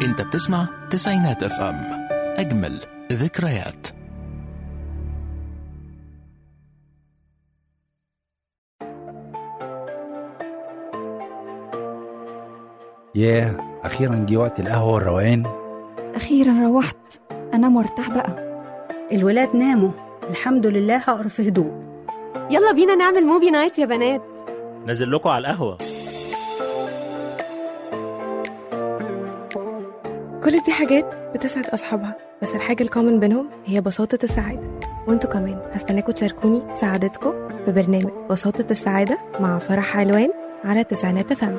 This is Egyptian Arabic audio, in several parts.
انت بتسمع تسعينات اف ام اجمل ذكريات ياه أخيرا جه وقت القهوة والروقان أخيرا روحت أنام وارتاح بقى الولاد ناموا الحمد لله هقرا في هدوء يلا بينا نعمل موفي نايت يا بنات نازل لكم على القهوة كل دي حاجات بتسعد أصحابها بس الحاجة الكومن بينهم هي بساطة السعادة وانتوا كمان هستناكوا تشاركوني سعادتكم في برنامج بساطة السعادة مع فرح علوان على تسعينات فم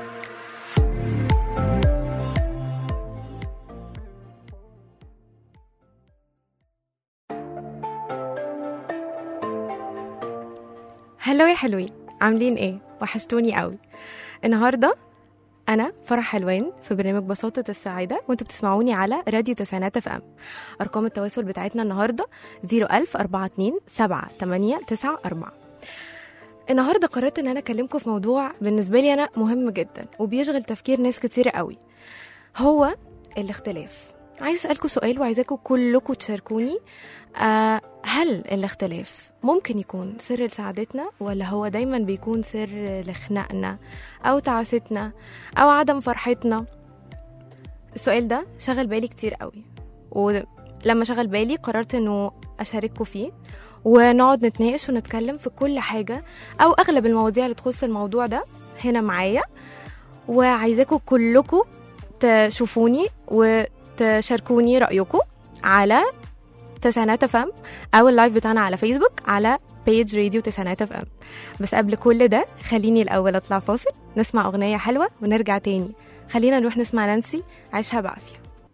هلو يا حلوين عاملين ايه وحشتوني قوي النهارده انا فرح حلوان في برنامج بساطه السعاده وانتوا بتسمعوني على راديو تسعينات اف ام ارقام التواصل بتاعتنا النهارده 01000 42 7 8 9 4 النهارده قررت ان انا اكلمكم في موضوع بالنسبه لي انا مهم جدا وبيشغل تفكير ناس كتير قوي هو الاختلاف عايز اسالكم سؤال وعايزاكم كلكم تشاركوني آه هل الاختلاف ممكن يكون سر لسعادتنا ولا هو دايما بيكون سر لخنقنا او تعاستنا او عدم فرحتنا السؤال ده شغل بالي كتير قوي ولما شغل بالي قررت انه اشارككم فيه ونقعد نتناقش ونتكلم في كل حاجة أو أغلب المواضيع اللي تخص الموضوع ده هنا معايا وعايزاكم كلكم تشوفوني وتشاركوني رأيكم على تسعينات اف ام او اللايف بتاعنا على فيسبوك على بيج راديو تسعينات اف ام بس قبل كل ده خليني الاول اطلع فاصل نسمع اغنيه حلوه ونرجع تاني خلينا نروح نسمع نانسي عيشها بعافيه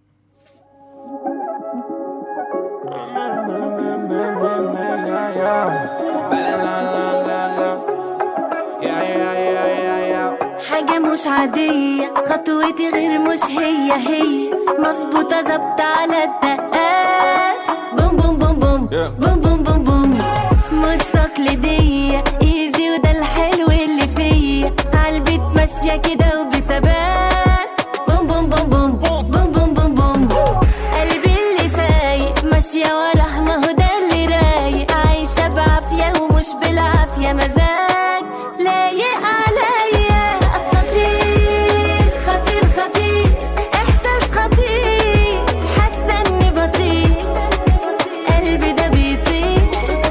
حاجة مش عادية خطوتي غير مش هي هي مظبوطة ظبط على الدقات بوم بوم بوم بوم بوم بوم بوم بوم مش تقليدية ايزي وده الحلو اللي فيا عالبيت ماشية كده وبثبات بوم بوم بوم بوم بوم بوم بوم بوم قلبي اللي سايق ماشية وراه ما هو ده اللي رايق عايشة بعافية ومش بالعافية مزاج لايق عليا خطير خطير خطير احساس خطير حاسه اني بطير قلبي ده بيطير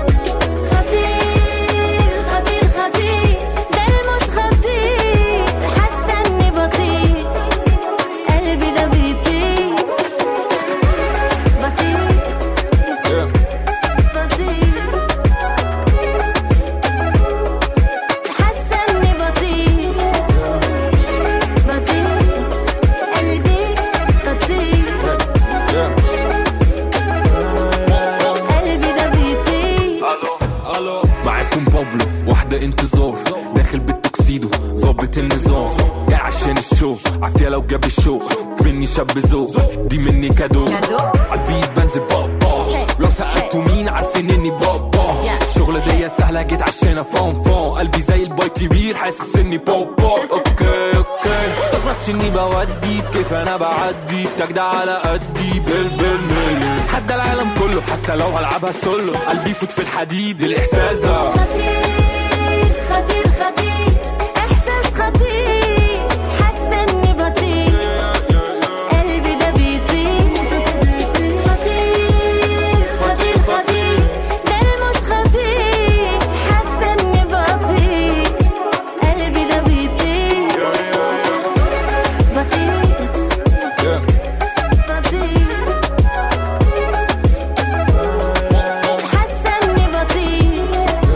خطير خطير خطير ده الموت خطير حاسه اني بطير قلبي ده بيطير بطير بطير حاسه اني بطير بطير قلبي بطير قلبي ده بيطير معاكم بابلو واحدة انتظار داخل بالتوكسيدو ظابط النظام جاي عشان الشو عافية لو جاب الشو مني شاب ذوق دي مني كادو عالبيت بنزل بابا لو سألتوا مين عارفين اني بابا الشغلة دي سهلة جيت عشان فون فون قلبي زي الباي كبير حاسس اني بابا اوكي اوكي استغربتش اني بودي كيف انا بعدي بتجدع على قدي بال بالملي حتى العالم كله حتى لو هلعبها سولو قلبي يفوت في الحديد الاحساس ده خطير خطير خطير احساس خطير حاسه اني بطير قلبي ده بيطير خطير خطير خطير ده الموت خطير حاسه اني بطير قلبي ده بيطير بطير بطير حاسه اني بطير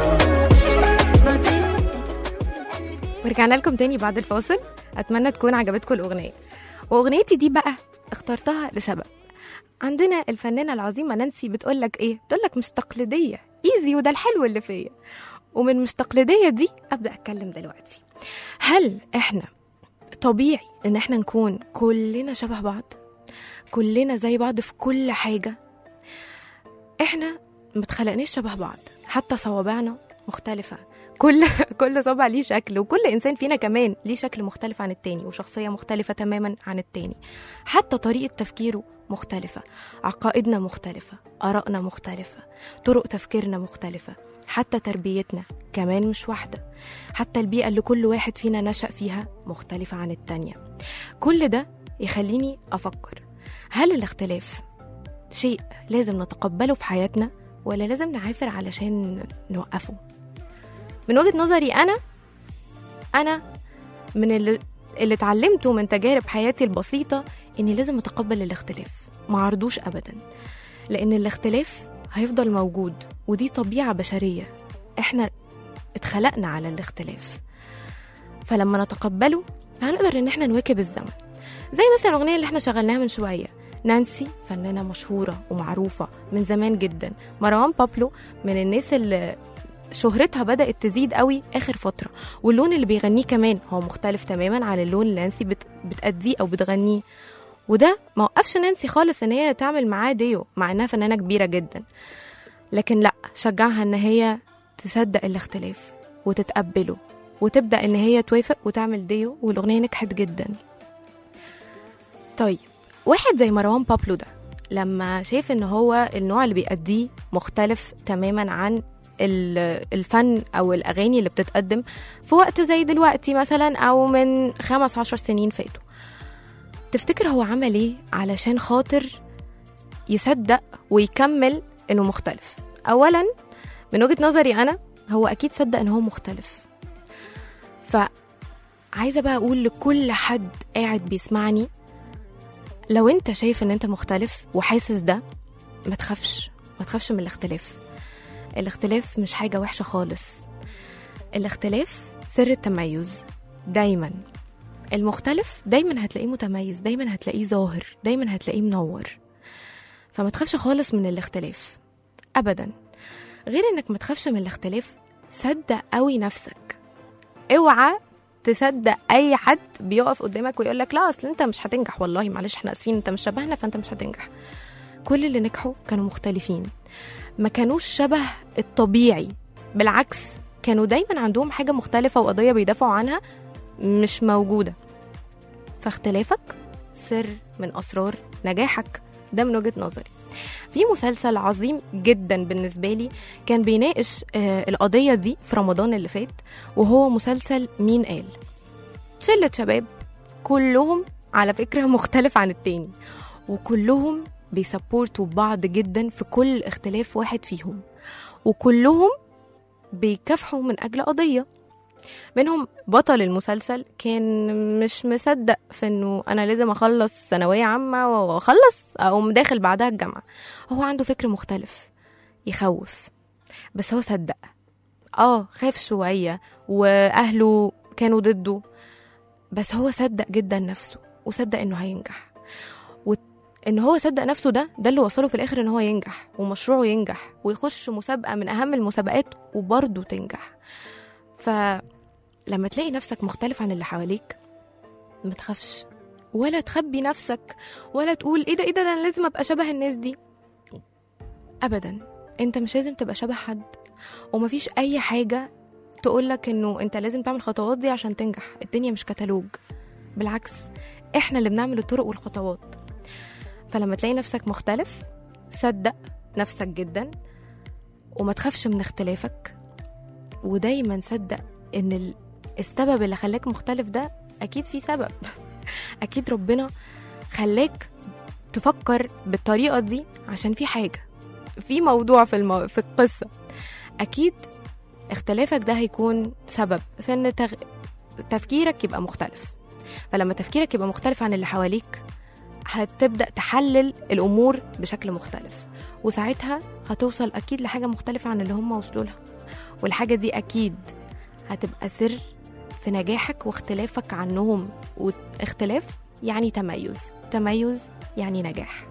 بطير ورجعنا لكم تاني بعد الفاصل اتمنى تكون عجبتكم الاغنيه واغنيتي دي بقى اخترتها لسبب عندنا الفنانه العظيمه نانسي بتقول لك ايه بتقول لك مش تقليديه ايزي وده الحلو اللي فيا ومن مش تقليديه دي ابدا اتكلم دلوقتي هل احنا طبيعي ان احنا نكون كلنا شبه بعض كلنا زي بعض في كل حاجه احنا ما اتخلقناش شبه بعض حتى صوابعنا مختلفه كل كل صبع ليه شكل وكل انسان فينا كمان ليه شكل مختلف عن التاني وشخصيه مختلفه تماما عن التاني حتى طريقه تفكيره مختلفه عقائدنا مختلفه ارائنا مختلفه طرق تفكيرنا مختلفه حتى تربيتنا كمان مش واحده حتى البيئه اللي كل واحد فينا نشا فيها مختلفه عن التانيه كل ده يخليني افكر هل الاختلاف شيء لازم نتقبله في حياتنا ولا لازم نعافر علشان نوقفه من وجهة نظري أنا أنا من اللي, اللي اتعلمته من تجارب حياتي البسيطة إني لازم أتقبل الاختلاف ما عرضوش أبدا لأن الاختلاف هيفضل موجود ودي طبيعة بشرية إحنا اتخلقنا على الاختلاف فلما نتقبله هنقدر إن إحنا نواكب الزمن زي مثلا الأغنية اللي إحنا شغلناها من شوية نانسي فنانة مشهورة ومعروفة من زمان جدا مروان بابلو من الناس اللي شهرتها بدأت تزيد قوي آخر فترة واللون اللي بيغنيه كمان هو مختلف تماما عن اللون اللي نانسي بت... بتأديه أو بتغنيه وده ما وقفش نانسي خالص ان هي تعمل معاه ديو مع انها فنانة كبيرة جدا لكن لا شجعها ان هي تصدق الاختلاف وتتقبله وتبدأ ان هي توافق وتعمل ديو والأغنية نجحت جدا طيب واحد زي مروان بابلو ده لما شاف ان هو النوع اللي بيأديه مختلف تماما عن ال- الفن او الاغاني اللي بتتقدم في وقت زي دلوقتي مثلا او من خمس عشر سنين فاتوا تفتكر هو عمل ايه علشان خاطر يصدق ويكمل انه مختلف اولا من وجهة نظري انا هو اكيد صدق ان هو مختلف فعايزة بقى اقول لكل حد قاعد بيسمعني لو انت شايف ان انت مختلف وحاسس ده ما تخافش ما تخافش من الاختلاف الاختلاف مش حاجة وحشة خالص الاختلاف سر التميز دايما المختلف دايما هتلاقيه متميز دايما هتلاقيه ظاهر دايما هتلاقيه منور فما تخافش خالص من الاختلاف ابدا غير انك ما تخافش من الاختلاف صدق قوي نفسك اوعى تصدق اي حد بيقف قدامك ويقول لك لا اصل انت مش هتنجح والله معلش احنا اسفين انت مش شبهنا فانت مش هتنجح كل اللي نجحوا كانوا مختلفين ما كانوش شبه الطبيعي بالعكس كانوا دايما عندهم حاجة مختلفة وقضية بيدافعوا عنها مش موجودة فاختلافك سر من أسرار نجاحك ده من وجهة نظري في مسلسل عظيم جدا بالنسبة لي كان بيناقش آه القضية دي في رمضان اللي فات وهو مسلسل مين قال شلة شباب كلهم على فكرة مختلف عن التاني وكلهم بيسبورتوا بعض جدا في كل اختلاف واحد فيهم وكلهم بيكافحوا من أجل قضية منهم بطل المسلسل كان مش مصدق في انه انا لازم اخلص ثانويه عامه واخلص اقوم داخل بعدها الجامعه هو عنده فكر مختلف يخوف بس هو صدق اه خاف شويه واهله كانوا ضده بس هو صدق جدا نفسه وصدق انه هينجح ان هو صدق نفسه ده ده اللي وصله في الاخر ان هو ينجح ومشروعه ينجح ويخش مسابقه من اهم المسابقات وبرضه تنجح فلما تلاقي نفسك مختلف عن اللي حواليك ما تخافش ولا تخبي نفسك ولا تقول ايه ده ايه ده ده انا لازم ابقى شبه الناس دي ابدا انت مش لازم تبقى شبه حد ومفيش اي حاجه تقولك انه انت لازم تعمل الخطوات دي عشان تنجح الدنيا مش كتالوج بالعكس احنا اللي بنعمل الطرق والخطوات فلما تلاقي نفسك مختلف صدق نفسك جدا وما تخافش من اختلافك ودايما صدق ان ال- السبب اللي خلاك مختلف ده اكيد في سبب اكيد ربنا خلاك تفكر بالطريقه دي عشان في حاجه في موضوع في المو... في القصه اكيد اختلافك ده هيكون سبب في ان تغ... تفكيرك يبقى مختلف فلما تفكيرك يبقى مختلف عن اللي حواليك هتبدأ تحلل الأمور بشكل مختلف وساعتها هتوصل أكيد لحاجة مختلفة عن اللي هم وصلوا لها والحاجة دي أكيد هتبقى سر في نجاحك واختلافك عنهم واختلاف يعني تميز تميز يعني نجاح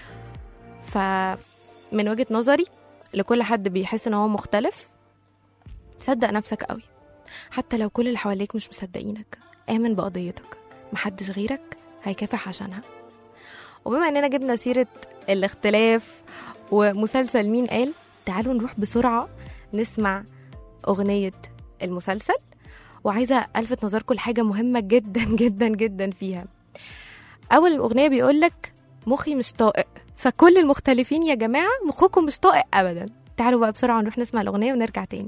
فمن وجهة نظري لكل حد بيحس ان هو مختلف صدق نفسك قوي حتى لو كل اللي حواليك مش مصدقينك آمن بقضيتك محدش غيرك هيكافح عشانها وبما اننا جبنا سيرة الاختلاف ومسلسل مين قال تعالوا نروح بسرعة نسمع أغنية المسلسل وعايزه الفت نظركم لحاجه مهمه جدا جدا جدا فيها اول الاغنيه بيقول لك مخي مش طائق فكل المختلفين يا جماعه مخكم مش طائق ابدا تعالوا بقى بسرعه نروح نسمع الاغنيه ونرجع تاني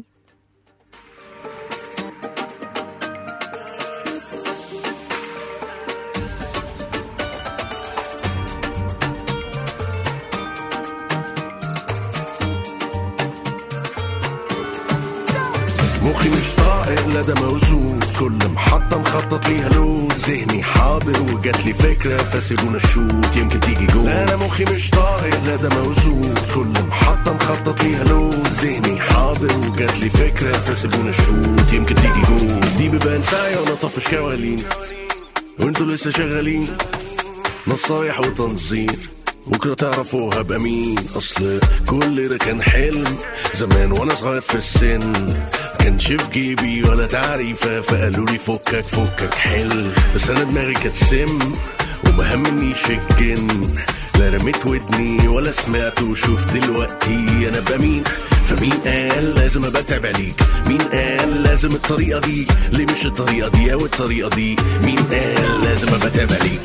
مخي مش طائق لا ده موزون كل محطة مخطط ليها لون ذهني حاضر وجات لي فكرة فسيبونا الشوت يمكن تيجي جول انا مخي مش طائق لا ده موزون كل محطة مخطط ليها لون ذهني حاضر وجات لي فكرة فسيبونا الشوت يمكن تيجي جول دي بيبان ساعة وانا طفش كوالين وانتوا لسه شغالين نصايح وتنظير بكرة تعرفوا هبقى مين أصل كل ده كان حلم زمان وأنا صغير في السن كانش في جيبي ولا تعريفة فقالوا لي فكك فكك حل بس أنا دماغي كانت سم وما همنيش الجن لا رميت ودني ولا سمعت وشوف دلوقتي أنا بقى مين فمين قال لازم ابقى اتابع ليك مين قال لازم الطريقه دي ليه مش الطريقه دي او الطريقه دي مين قال لازم ابقى اتابع ليك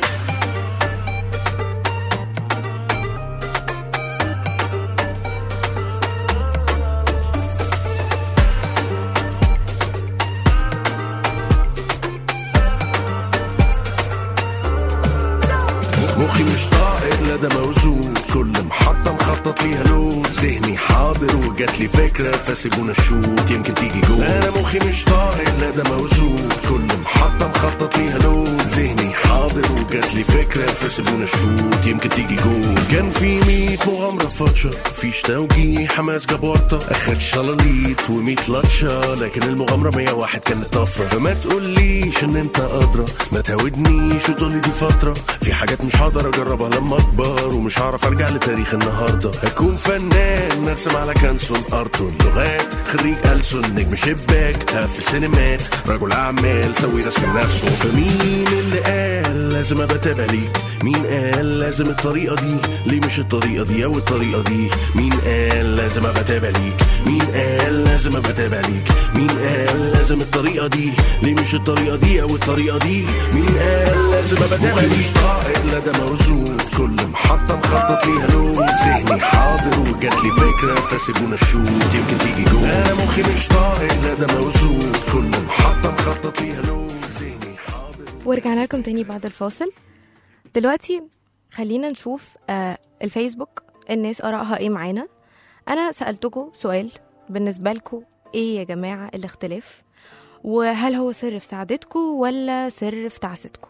مخي مش طائق لا ده موزون كل محطة مخطط ليها لون ذهني حاضر وجات لي فكرة فسيبونا الشوت يمكن تيجي جول أنا مخي مش طائق لا ده موزون كل محطة مخطط ليها لون ذهني حاضر وجات لي فكرة فسيبونا الشوت يمكن تيجي جول كان في ميت مغامرة فتشة فيش توجيه حماس جاب ورطة أخد شلاليت وميت لطشة لكن المغامرة 101 كانت طفرة فما تقوليش إن أنت أدرى ما تهودنيش وتقولي دي فترة في حاجات مش هقدر أجربها لما أكبر ومش هعرف أرجع لتاريخ النهاردة هكون فنان نرسم على كانسون أرطن لغات خريج ألسن نجم شباك هقفل سينمات رجل أعمال سوي رسم نفسه فمين اللي قال لازم أبقى تابع ليك مين قال لازم الطريقة دي ليه مش الطريقة دي أو الطريقة دي مين قال لازم أبقى تابع ليك مين قال لازم أبقى تابع ليك مين قال لازم الطريقة دي ليه مش الطريقة دي أو الطريقة دي مين قال لازم أبقى تابع ليك مش طائق لا ده موزون كل محطة مخطط ليها لون ذهني حاضر وجات لي فكرة فسيبونا الشوت يمكن تيجي جول أنا مخي مش طائق لا ده موزون كل محطة مخطط ليها لون ذهني حاضر ورجعنا لكم تاني بعد الفاصل دلوقتي خلينا نشوف آه الفيسبوك الناس آرائها ايه معانا أنا سألتكم سؤال بالنسبة لكم ايه يا جماعة الاختلاف وهل هو سر في سعادتكم ولا سر في تعاستكم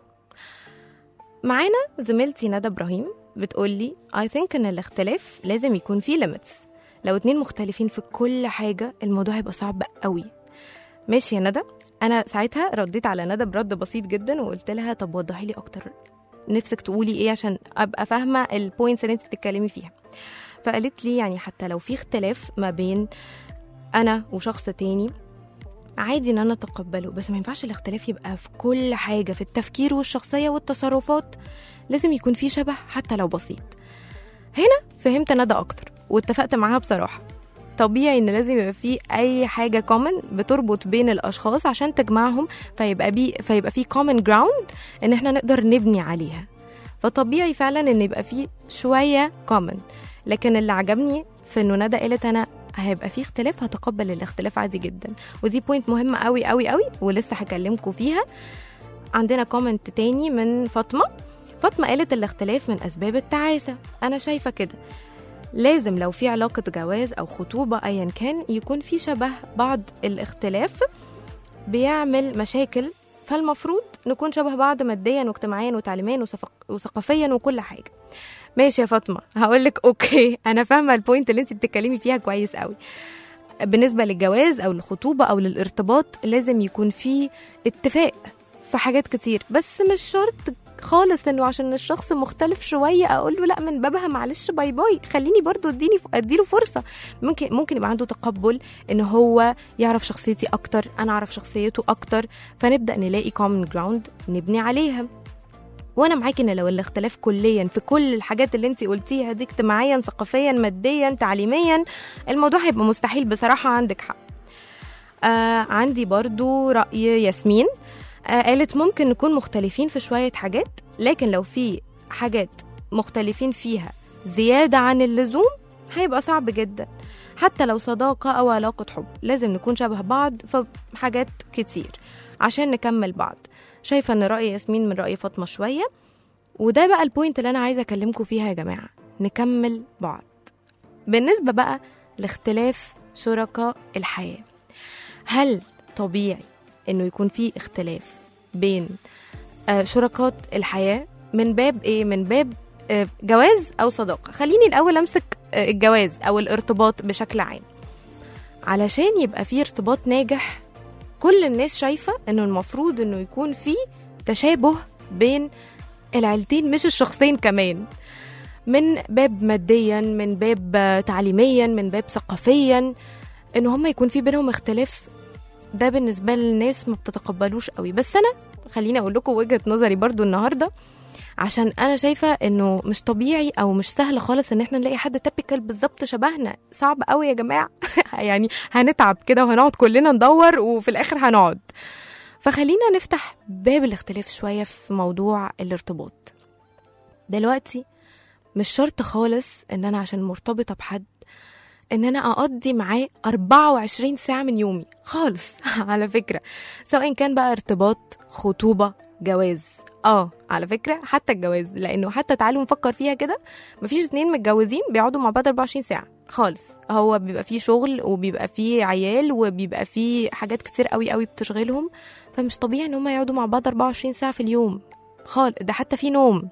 معانا زميلتي ندى إبراهيم بتقولي I think إن الاختلاف لازم يكون فيه limits لو اتنين مختلفين في كل حاجة الموضوع هيبقى صعب قوي ماشي يا ندى أنا ساعتها رديت على ندى برد بسيط جدا وقلت لها طب وضحي لي أكتر نفسك تقولي ايه عشان ابقى فاهمه البوينتس اللي انت بتتكلمي فيها فقالت لي يعني حتى لو في اختلاف ما بين انا وشخص تاني عادي ان انا اتقبله بس ما ينفعش الاختلاف يبقى في كل حاجه في التفكير والشخصيه والتصرفات لازم يكون في شبه حتى لو بسيط هنا فهمت ندى اكتر واتفقت معاها بصراحه طبيعي ان لازم يبقى في اي حاجه كومن بتربط بين الاشخاص عشان تجمعهم فيبقى بي فيبقى في كومن جراوند ان احنا نقدر نبني عليها فطبيعي فعلا ان يبقى في شويه كومن لكن اللي عجبني في انه ندى قالت انا هيبقى في اختلاف هتقبل الاختلاف عادي جدا ودي بوينت مهمه قوي قوي قوي ولسه هكلمكم فيها عندنا كومنت تاني من فاطمه فاطمه قالت الاختلاف من اسباب التعاسه انا شايفه كده لازم لو في علاقة جواز أو خطوبة أيا كان يكون في شبه بعض الاختلاف بيعمل مشاكل فالمفروض نكون شبه بعض ماديا واجتماعيا وتعليميا وثقافيا وثقافيا وكل حاجة ماشي يا فاطمة هقول لك أوكي أنا فاهمة البوينت اللي أنت بتتكلمي فيها كويس قوي بالنسبة للجواز أو للخطوبة أو للارتباط لازم يكون في اتفاق في حاجات كتير بس مش شرط خالص انه عشان الشخص مختلف شويه اقول له لا من بابها معلش باي باي خليني برضو اديني اديله فرصه ممكن ممكن يبقى عنده تقبل ان هو يعرف شخصيتي اكتر انا اعرف شخصيته اكتر فنبدا نلاقي كومن جراوند نبني عليها وانا معاكي ان لو الاختلاف كليا في كل الحاجات اللي انت قلتيها دي اجتماعيا ثقافيا ماديا تعليميا الموضوع هيبقى مستحيل بصراحه عندك حق آه عندي برضو رأي ياسمين آه قالت ممكن نكون مختلفين في شوية حاجات لكن لو في حاجات مختلفين فيها زيادة عن اللزوم هيبقى صعب جدا حتى لو صداقة أو علاقة حب لازم نكون شبه بعض في حاجات كتير عشان نكمل بعض شايفة ان رأي ياسمين من رأي فاطمة شوية وده بقى البوينت اللي أنا عايزة أكلمكم فيها يا جماعة نكمل بعض بالنسبة بقى لاختلاف شركاء الحياة هل طبيعي انه يكون في اختلاف بين آه، شركاء الحياة من باب ايه من باب آه، جواز او صداقة خليني الاول امسك آه، الجواز او الارتباط بشكل عام علشان يبقى في ارتباط ناجح كل الناس شايفة انه المفروض انه يكون في تشابه بين العيلتين مش الشخصين كمان من باب ماديا من باب آه، تعليميا من باب ثقافيا ان هم يكون في بينهم اختلاف ده بالنسبة للناس ما بتتقبلوش قوي بس انا خليني اقول لكم وجهة نظري برضو النهاردة عشان انا شايفة انه مش طبيعي او مش سهل خالص ان احنا نلاقي حد تابيكال بالظبط شبهنا صعب قوي يا جماعة يعني هنتعب كده وهنقعد كلنا ندور وفي الاخر هنقعد فخلينا نفتح باب الاختلاف شوية في موضوع الارتباط دلوقتي مش شرط خالص ان انا عشان مرتبطة بحد ان انا اقضي معاه 24 ساعة من يومي خالص على فكرة سواء كان بقى ارتباط خطوبة جواز اه على فكرة حتى الجواز لانه حتى تعالوا نفكر فيها كده مفيش اتنين متجوزين بيقعدوا مع بعض 24 ساعة خالص هو بيبقى فيه شغل وبيبقى فيه عيال وبيبقى فيه حاجات كتير قوي قوي بتشغلهم فمش طبيعي ان هم يقعدوا مع بعض 24 ساعة في اليوم خالص ده حتى في نوم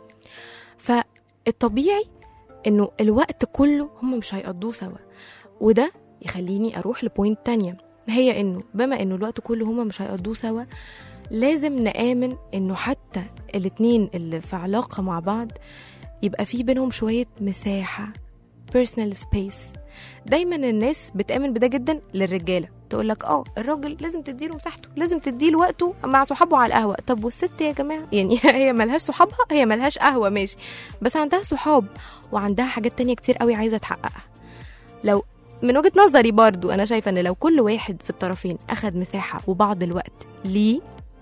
فالطبيعي انه الوقت كله هم مش هيقضوه سوا وده يخليني اروح لبوينت تانية هي انه بما انه الوقت كله هم مش هيقضوه سوا لازم نآمن انه حتى الاتنين اللي في علاقة مع بعض يبقى في بينهم شوية مساحة personal space دايما الناس بتآمن بده جدا للرجالة تقول لك اه الراجل لازم تديله مساحته لازم تديله وقته مع صحابه على القهوة طب والست يا جماعة يعني هي ملهاش صحابها هي ملهاش قهوة ماشي بس عندها صحاب وعندها حاجات تانية كتير قوي عايزة تحققها لو من وجهة نظري برضو أنا شايفة إن لو كل واحد في الطرفين أخد مساحة وبعض الوقت ليه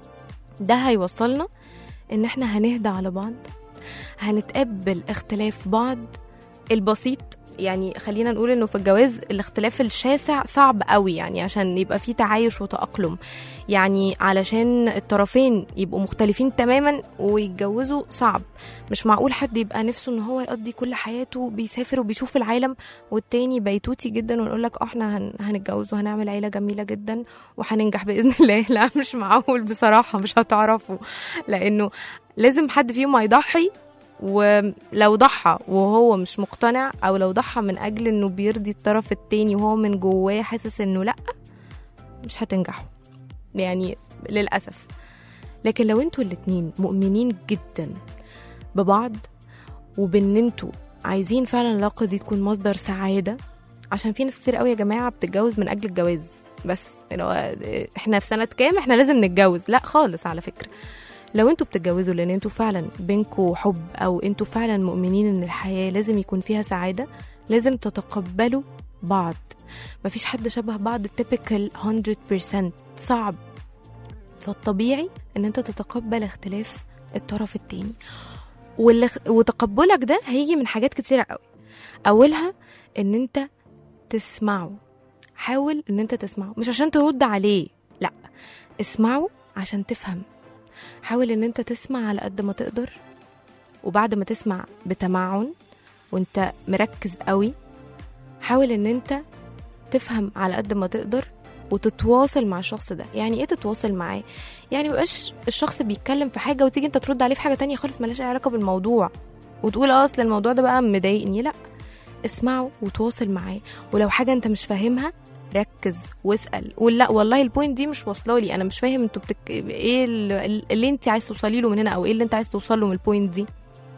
ده هيوصلنا إن إحنا هنهدى على بعض هنتقبل اختلاف بعض البسيط يعني خلينا نقول انه في الجواز الاختلاف الشاسع صعب قوي يعني عشان يبقى فيه تعايش وتأقلم يعني علشان الطرفين يبقوا مختلفين تماما ويتجوزوا صعب مش معقول حد يبقى نفسه ان هو يقضي كل حياته بيسافر وبيشوف العالم والتاني بيتوتي جدا ونقول لك اه احنا هن- هنتجوز وهنعمل عيله جميله جدا وهننجح باذن الله لا مش معقول بصراحه مش هتعرفوا لانه لازم حد فيهم هيضحي ولو ضحى وهو مش مقتنع او لو ضحى من اجل انه بيرضي الطرف التاني وهو من جواه حاسس انه لا مش هتنجحوا يعني للاسف لكن لو انتوا الاتنين مؤمنين جدا ببعض وبان انتوا عايزين فعلا العلاقه دي تكون مصدر سعاده عشان في ناس كتير قوي يا جماعه بتتجوز من اجل الجواز بس اللي هو احنا في سنه كام احنا لازم نتجوز لا خالص على فكره لو انتوا بتتجوزوا لان انتوا فعلا بينكوا حب او انتوا فعلا مؤمنين ان الحياه لازم يكون فيها سعاده لازم تتقبلوا بعض مفيش حد شبه بعض typical 100% صعب فالطبيعي ان انت تتقبل اختلاف الطرف التاني واللي وتقبلك ده هيجي من حاجات كتيرة قوي اولها ان انت تسمعه حاول ان انت تسمعه مش عشان ترد عليه لا اسمعه عشان تفهم حاول ان انت تسمع على قد ما تقدر وبعد ما تسمع بتمعن وانت مركز قوي حاول ان انت تفهم على قد ما تقدر وتتواصل مع الشخص ده يعني ايه تتواصل معاه يعني مبقاش الشخص بيتكلم في حاجه وتيجي انت ترد عليه في حاجه تانية خالص ملهاش أي علاقه بالموضوع وتقول اه اصل الموضوع ده بقى مضايقني لا اسمعه وتواصل معاه ولو حاجه انت مش فاهمها ركز واسال قول لا والله البوينت دي مش واصله لي انا مش فاهم انتوا بتك... ايه اللي, اللي انت عايز توصلي له من هنا او ايه اللي انت عايز توصل له من البوينت دي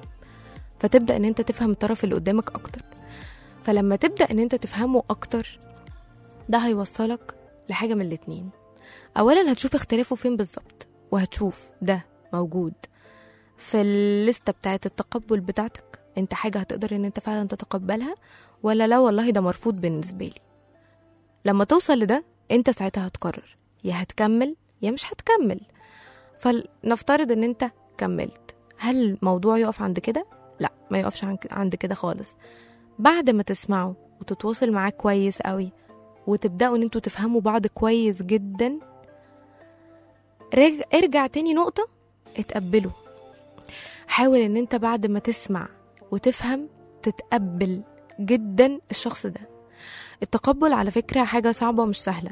فتبدا ان انت تفهم الطرف اللي قدامك اكتر فلما تبدا ان انت تفهمه اكتر ده هيوصلك لحاجه من الاتنين اولا هتشوف اختلافه فين بالظبط وهتشوف ده موجود في الليسته بتاعه التقبل بتاعتك انت حاجه هتقدر ان انت فعلا تتقبلها ولا لا والله ده مرفوض بالنسبه لي لما توصل لده انت ساعتها هتقرر يا هتكمل يا مش هتكمل فلنفترض ان انت كملت هل الموضوع يقف عند كده لا ما يقفش عن- عند كده خالص بعد ما تسمعوا وتتواصل معاه كويس قوي وتبداوا ان انتوا تفهموا بعض كويس جدا رج... ارجع تاني نقطه اتقبلوا حاول ان انت بعد ما تسمع وتفهم تتقبل جدا الشخص ده التقبل على فكره حاجه صعبه ومش سهله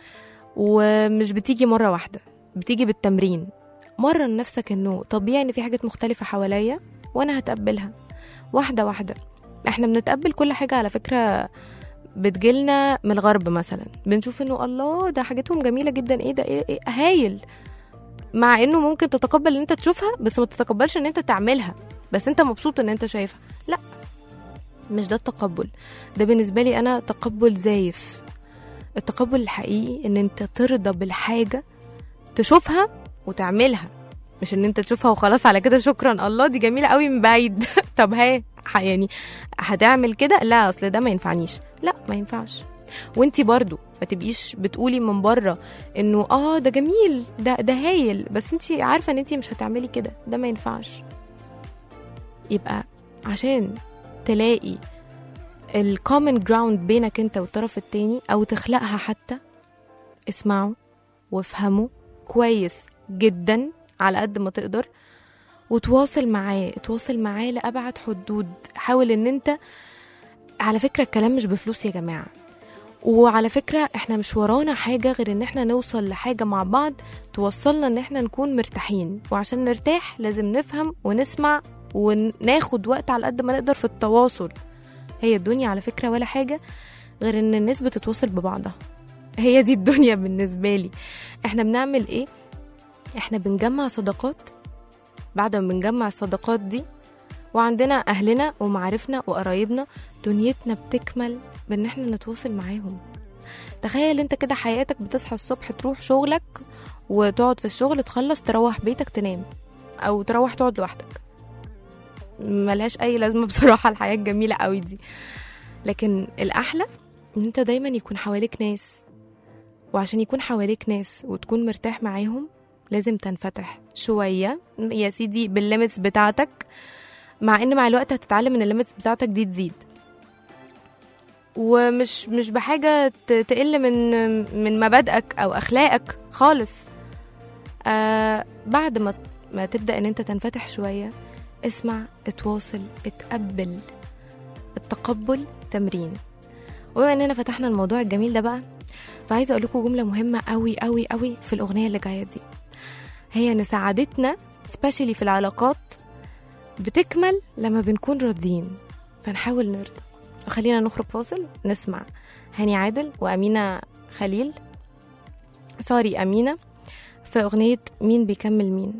ومش بتيجي مره واحده بتيجي بالتمرين مرن نفسك انه طبيعي ان في حاجات مختلفه حواليا وانا هتقبلها واحده واحده احنا بنتقبل كل حاجه على فكره بتجيلنا من الغرب مثلا بنشوف انه الله ده حاجتهم جميله جدا ايه ده ايه, إيه هايل مع انه ممكن تتقبل ان انت تشوفها بس ما تتقبلش ان انت تعملها بس انت مبسوط ان انت شايفها لا مش ده التقبل ده بالنسبه لي انا تقبل زايف التقبل الحقيقي ان انت ترضى بالحاجه تشوفها وتعملها مش ان انت تشوفها وخلاص على كده شكرا الله دي جميله قوي من بعيد طب ها ح- يعني هتعمل كده لا اصل ده ما ينفعنيش لا ما ينفعش وانتي برضو ما تبقيش بتقولي من بره انه اه ده جميل ده ده هايل بس انتي عارفه ان انتي مش هتعملي كده ده ما ينفعش يبقى عشان تلاقي الكومن جراوند بينك انت والطرف التاني او تخلقها حتى اسمعوا وافهموا كويس جدا على قد ما تقدر وتواصل معاه تواصل معاه لأبعد حدود حاول ان انت على فكرة الكلام مش بفلوس يا جماعة وعلى فكرة احنا مش ورانا حاجة غير ان احنا نوصل لحاجة مع بعض توصلنا ان احنا نكون مرتاحين وعشان نرتاح لازم نفهم ونسمع وناخد وقت على قد ما نقدر في التواصل هي الدنيا على فكرة ولا حاجة غير ان الناس بتتواصل ببعضها هي دي الدنيا بالنسبة لي احنا بنعمل ايه احنا بنجمع صداقات بعد ما بنجمع الصداقات دي وعندنا اهلنا ومعارفنا وقرايبنا دنيتنا بتكمل بان احنا نتواصل معاهم تخيل انت كده حياتك بتصحى الصبح تروح شغلك وتقعد في الشغل تخلص تروح بيتك تنام او تروح تقعد لوحدك ملهاش اي لازمه بصراحه الحياه الجميله قوي دي لكن الاحلى ان انت دايما يكون حواليك ناس وعشان يكون حواليك ناس وتكون مرتاح معاهم لازم تنفتح شويه يا سيدي بالليميتس بتاعتك مع ان مع الوقت هتتعلم ان الليميتس بتاعتك دي تزيد ومش مش بحاجه ت- تقل من من مبادئك او اخلاقك خالص آه بعد ما ما تبدا ان انت تنفتح شويه اسمع اتواصل اتقبل التقبل تمرين وبما اننا فتحنا الموضوع الجميل ده بقى فعايزه اقول لكم جمله مهمه قوي قوي قوي في الاغنيه اللي جايه دي هي ان سعادتنا سبيشالي في العلاقات بتكمل لما بنكون راضيين فنحاول نرضى وخلينا نخرج فاصل نسمع هاني عادل وأمينة خليل سوري أمينة في أغنية مين بيكمل مين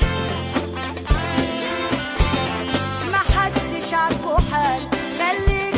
محدش عاجبه حال خليك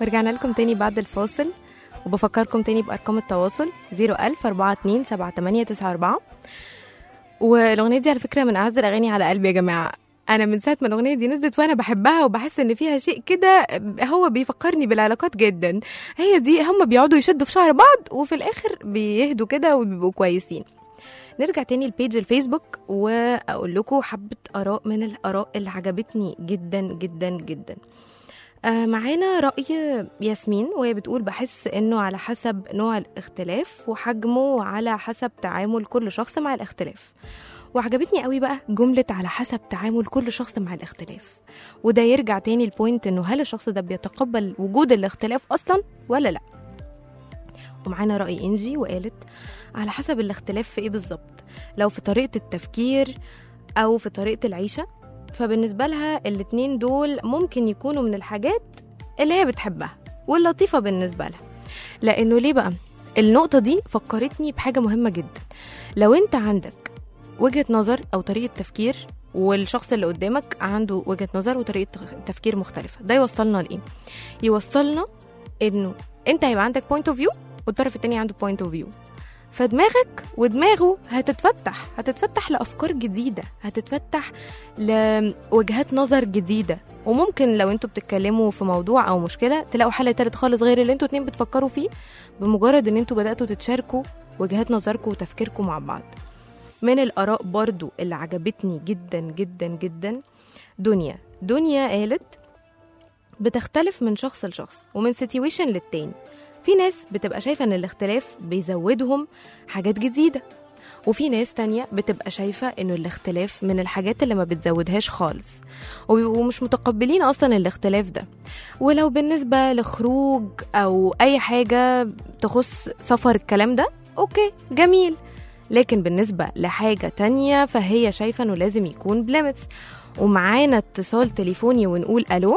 ورجعنا لكم تاني بعد الفاصل وبفكركم تاني بأرقام التواصل 01000 42 7894 والأغنية دي على فكرة من أعز الأغاني على قلبي يا جماعة أنا من ساعة ما الأغنية دي نزلت وأنا بحبها وبحس إن فيها شيء كده هو بيفكرني بالعلاقات جدا هي دي هم بيقعدوا يشدوا في شعر بعض وفي الآخر بيهدوا كده وبيبقوا كويسين نرجع تاني لبيج الفيسبوك واقول لكم حبه اراء من الاراء اللي عجبتني جدا جدا جدا آه معانا رأي ياسمين وهي بتقول بحس انه على حسب نوع الاختلاف وحجمه وعلى حسب تعامل كل شخص مع الاختلاف وعجبتني قوي بقى جملة على حسب تعامل كل شخص مع الاختلاف وده يرجع تاني البوينت انه هل الشخص ده بيتقبل وجود الاختلاف اصلا ولا لا ومعانا رأي انجي وقالت على حسب الاختلاف في ايه بالظبط لو في طريقة التفكير او في طريقة العيشة فبالنسبة لها الاتنين دول ممكن يكونوا من الحاجات اللي هي بتحبها واللطيفة بالنسبة لها لأنه ليه بقى؟ النقطة دي فكرتني بحاجة مهمة جدا لو انت عندك وجهة نظر أو طريقة تفكير والشخص اللي قدامك عنده وجهة نظر وطريقة تفكير مختلفة ده يوصلنا لإيه؟ يوصلنا إنه أنت هيبقى عندك بوينت اوف فيو والطرف التاني عنده بوينت اوف فيو فدماغك ودماغه هتتفتح هتتفتح لأفكار جديدة هتتفتح لوجهات نظر جديدة وممكن لو انتوا بتتكلموا في موضوع أو مشكلة تلاقوا حل تالت خالص غير اللي انتوا اتنين بتفكروا فيه بمجرد ان انتوا بدأتوا تتشاركوا وجهات نظركم وتفكيركم مع بعض من الآراء برضو اللي عجبتني جدا جدا جدا دنيا دنيا قالت بتختلف من شخص لشخص ومن سيتويشن للتاني في ناس بتبقى شايفة ان الاختلاف بيزودهم حاجات جديدة وفي ناس تانية بتبقى شايفة انه الاختلاف من الحاجات اللي ما بتزودهاش خالص وبيبقوا مش متقبلين اصلا الاختلاف ده ولو بالنسبة لخروج او اي حاجة تخص سفر الكلام ده اوكي جميل لكن بالنسبة لحاجة تانية فهي شايفة انه لازم يكون بليمتس ومعانا اتصال تليفوني ونقول الو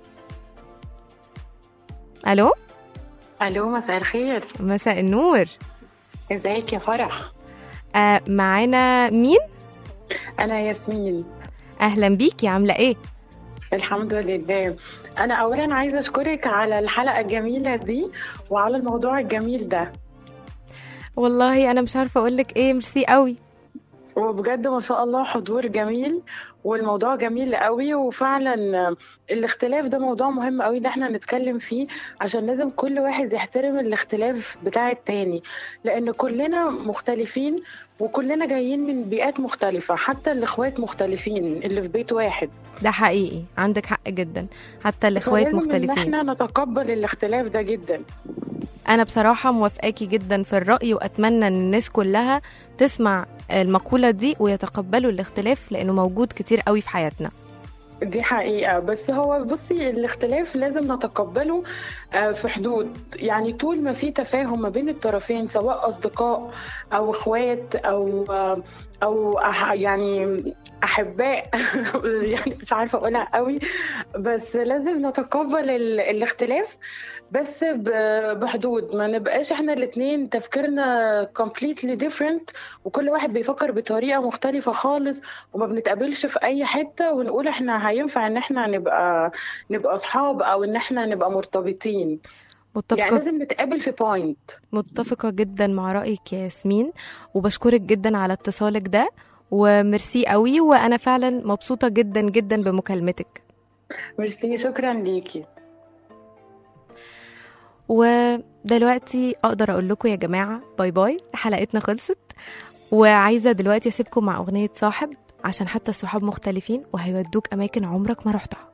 الو الو مساء الخير مساء النور ازيك يا فرح آه معانا مين انا ياسمين اهلا بيكي عامله ايه الحمد لله انا اولا عايزه اشكرك على الحلقه الجميله دي وعلى الموضوع الجميل ده والله انا مش عارفه اقول لك ايه ميرسي قوي وبجد ما شاء الله حضور جميل والموضوع جميل قوي وفعلا الاختلاف ده موضوع مهم قوي ان احنا نتكلم فيه عشان لازم كل واحد يحترم الاختلاف بتاع التاني لان كلنا مختلفين وكلنا جايين من بيئات مختلفة حتى الاخوات مختلفين اللي في بيت واحد ده حقيقي عندك حق جدا حتى الاخوات فلازم مختلفين ان احنا نتقبل الاختلاف ده جدا انا بصراحه موافقاكي جدا في الراي واتمنى ان الناس كلها تسمع المقوله دي ويتقبلوا الاختلاف لانه موجود كتير قوي في حياتنا دي حقيقة بس هو بصي الاختلاف لازم نتقبله آه، في حدود يعني طول ما في تفاهم ما بين الطرفين سواء أصدقاء أو إخوات أو آه، أو أح- يعني أحباء يعني مش عارفة أقولها قوي بس لازم نتقبل ال- الاختلاف بس ب- بحدود ما نبقاش احنا الاتنين تفكيرنا completely different وكل واحد بيفكر بطريقة مختلفة خالص وما بنتقابلش في اي حتة ونقول احنا هينفع ان احنا نبقى نبقى اصحاب او ان احنا نبقى مرتبطين متفقة يعني لازم نتقابل في بوينت متفقة جدا مع رأيك يا ياسمين وبشكرك جدا على اتصالك ده وميرسي قوي وأنا فعلا مبسوطة جدا جدا بمكالمتك ميرسي شكرا ليكي ودلوقتي أقدر أقول لكم يا جماعة باي باي حلقتنا خلصت وعايزة دلوقتي أسيبكم مع أغنية صاحب عشان حتى الصحاب مختلفين وهيودوك أماكن عمرك ما رحتها